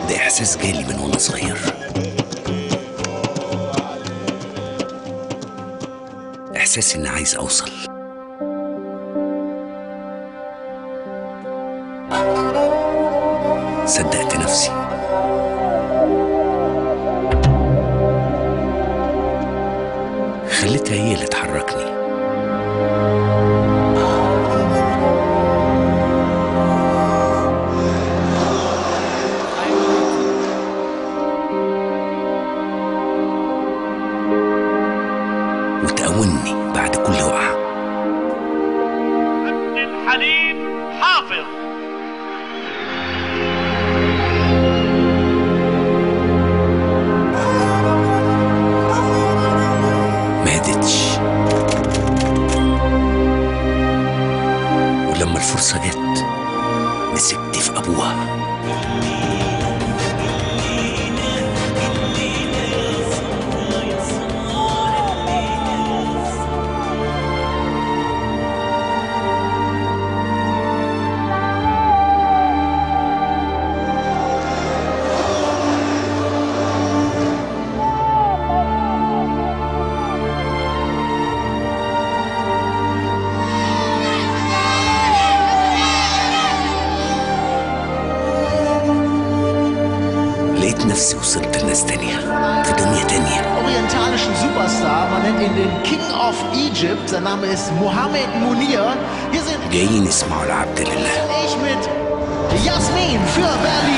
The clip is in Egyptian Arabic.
ده إحساس جالي من وأنا صغير إحساس إني عايز أوصل صدقت نفسي خليتها هي اللي تحركني وتقومني بعد كل وقعة عبد الحليم حافظ ما هدتش ولما الفرصة جت مسكت في أبوها لقيت نفسي وصلت لناس تانية في دنيا تانية orientalischen Superstar. Man nennt ihn den King of Egypt. Sein Name ist Mohammed Munir. Hier sind جايين يسمعوا لعبد لله ich mit Jasmin für Berlin.